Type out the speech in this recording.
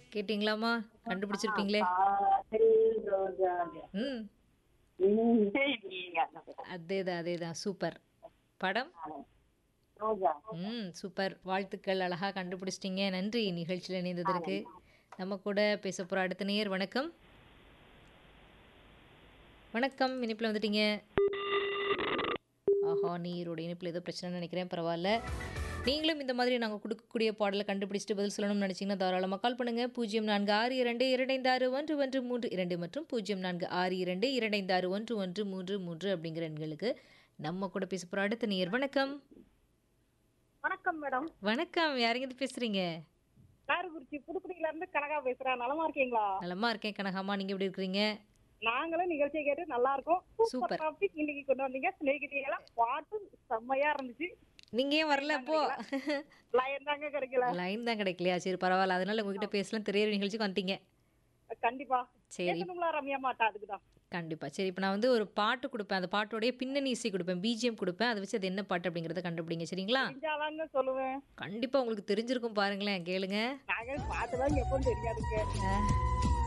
கேட்டிங்களாம்மா கண்டுபிடிச்சிருப்பீங்களே காதல் ரோஜா ம் இங்கே நீங்க அதேதான் அதேதான் சூப்பர் படம் ரோஜா ம் சூப்பர் வாழ்த்துக்கள் அழகா கண்டுபிடிச்சிட்டீங்க நன்றி நிகழ்ச்சியில் இணைந்ததற்கு நம்ம கூட பேச போகிற அடுத்த நேயர் வணக்கம் வணக்கம் இனிப்பில் வந்துட்டீங்க ஆஹா நீரோட இனிப்பில் ஏதோ பிரச்சனை நினைக்கிறேன் பரவாயில்ல நீங்களும் இந்த மாதிரி நாங்கள் கொடுக்கக்கூடிய பாடலை கண்டுபிடிச்சிட்டு பதில் சொல்லணும்னு நினச்சிங்கன்னா தாராளமாக கால் பண்ணுங்கள் பூஜ்ஜியம் நான்கு ஆறு இரண்டு இரண்டைந்து ஆறு ஒன்று ஒன்று மூன்று இரண்டு மற்றும் பூஜ்ஜியம் நான்கு ஆறு இரண்டு இரண்டைந்து ஆறு ஒன்று ஒன்று மூன்று மூன்று அப்படிங்கிற எண்களுக்கு நம்ம கூட பேச போகிற அடுத்த நேயர் வணக்கம் வணக்கம் மேடம் வணக்கம் யாருங்க பேசுறீங்க காரக்குறிச்சி புதுக்குடியில இருந்து கனகா பேசுறேன் நலமா இருக்கீங்களா நலமா இருக்கேன் கனகாமா நீங்க எப்படி இருக்கிறீங்க நாங்களும் நிகழ்ச்சியை கேட்டு நல்லா இருக்கோம் Super. சூப்பர் டாபிக் இன்னைக்கு கொண்டு வந்தீங்க சிநேகிதிகளா பாட்டு செம்மையா இருந்துச்சு நீங்க ஏன் வரல அப்போ லயன் தாங்க கிடைக்கல லைன் தான் கிடைக்கலையா சரி பரவாயில்ல அதனால உங்ககிட்ட பேசலாம் திரையர் நிகழ்ச்சிக்கு வந்துட்டீங்க கண்டிப்பா சரி பேசணுங்களா ரம்யா மாட்டா அதுக்குதான் கண்டிப்பா சரி இப்போ நான் வந்து ஒரு பாட்டு கொடுப்பேன் அந்த பாட்டோடைய பின்னணி இசை கொடுப்பேன் பிஜிஎம் கொடுப்பேன் அதை வச்சு அது என்ன பாட்டு அப்படிங்கறத கண்டுபிடிங்க சரிங்களா செஞ்சாதாங்க சொல்லுவேன் கண்டிப்பா உங்களுக்கு தெரிஞ்சிருக்கும் பாருங்களேன் கேளுங்க நாங்க பாட்டுதான் எப்பவும் தெரியாதுங்க அஹ்,